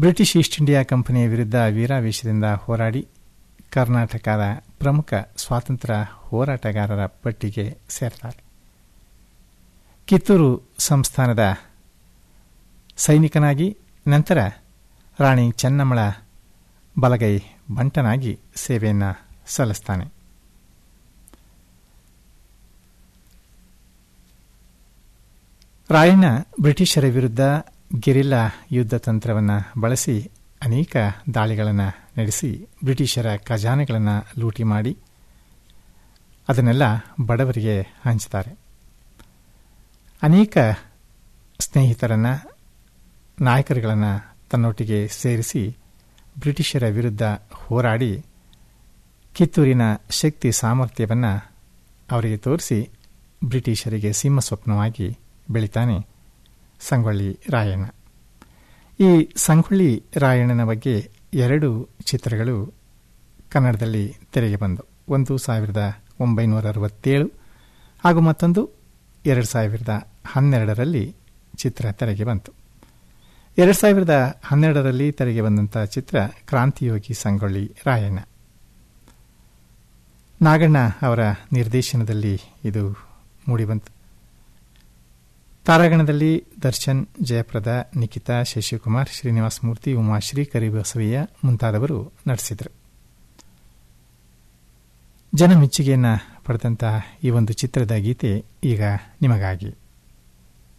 British East India ಕಂಪನಿಯ ವಿರುದ್ಧ ವೀರಾವೇಶದಿಂದ ಹೋರಾಡಿ ಕರ್ನಾಟಕದ ಪ್ರಮುಖ ಸ್ವಾತಂತ್ರ್ಯ ಹೋರಾಟಗಾರರ ಪಟ್ಟಿಗೆ ಸೇರ್ತಾರೆ ಕಿತ್ತೂರು ಸಂಸ್ಥಾನದ ಸೈನಿಕನಾಗಿ ನಂತರ ರಾಣಿ ಚೆನ್ನಮ್ಮಳ ಬಲಗೈ ಬಂಟನಾಗಿ ಸೇವೆಯನ್ನು ಸಲ್ಲಿಸ್ತಾನೆ ರಾಯಣ್ಣ ಬ್ರಿಟಿಷರ ವಿರುದ್ಧ ಗೆರಿಲ್ಲಾ ಯುದ್ಧ ತಂತ್ರವನ್ನು ಬಳಸಿ ಅನೇಕ ದಾಳಿಗಳನ್ನು ನಡೆಸಿ ಬ್ರಿಟಿಷರ ಖಜಾನೆಗಳನ್ನು ಲೂಟಿ ಮಾಡಿ ಅದನ್ನೆಲ್ಲ ಬಡವರಿಗೆ ಹಂಚ್ತಾರೆ ಅನೇಕ ಸ್ನೇಹಿತರನ್ನು ನಾಯಕರುಗಳನ್ನು ತನ್ನೊಟ್ಟಿಗೆ ಸೇರಿಸಿ ಬ್ರಿಟಿಷರ ವಿರುದ್ಧ ಹೋರಾಡಿ ಕಿತ್ತೂರಿನ ಶಕ್ತಿ ಸಾಮರ್ಥ್ಯವನ್ನು ಅವರಿಗೆ ತೋರಿಸಿ ಬ್ರಿಟಿಷರಿಗೆ ಸಿಂಹಸ್ವಪ್ನವಾಗಿ ಬೆಳಿತಾನೆ ಸಂಗೊಳ್ಳಿ ರಾಯಣ್ಣ ಈ ಸಂಗೊಳ್ಳಿ ರಾಯಣ್ಣನ ಬಗ್ಗೆ ಎರಡು ಚಿತ್ರಗಳು ಕನ್ನಡದಲ್ಲಿ ತೆರೆಗೆ ಬಂದು ಒಂದು ಸಾವಿರದ ಒಂಬೈನೂರ ಅರವತ್ತೇಳು ಹಾಗೂ ಮತ್ತೊಂದು ಎರಡು ಸಾವಿರದ ಹನ್ನೆರಡರಲ್ಲಿ ಚಿತ್ರ ತೆರೆಗೆ ಬಂತು ಎರಡು ಸಾವಿರದ ಹನ್ನೆರಡರಲ್ಲಿ ತೆರೆಗೆ ಬಂದಂಥ ಚಿತ್ರ ಕ್ರಾಂತಿಯೋಗಿ ಸಂಗೊಳ್ಳಿ ರಾಯಣ್ಣ ನಾಗಣ್ಣ ಅವರ ನಿರ್ದೇಶನದಲ್ಲಿ ಇದು ಮೂಡಿಬಂತು ತಾರಾಗಣದಲ್ಲಿ ದರ್ಶನ್ ಜಯಪ್ರದ ನಿಖಿತಾ ಶಶಿಕುಮಾರ್ ಶ್ರೀನಿವಾಸ ಮೂರ್ತಿ ಉಮಾಶ್ರೀ ಕರಿಬಸವಯ್ಯ ಮುಂತಾದವರು ನಟಿಸಿದರು ಜನಮೆಚ್ಚುಗೆಯನ್ನು ಪಡೆದಂತಹ ಈ ಒಂದು ಚಿತ್ರದ ಗೀತೆ ಈಗ ನಿಮಗಾಗಿ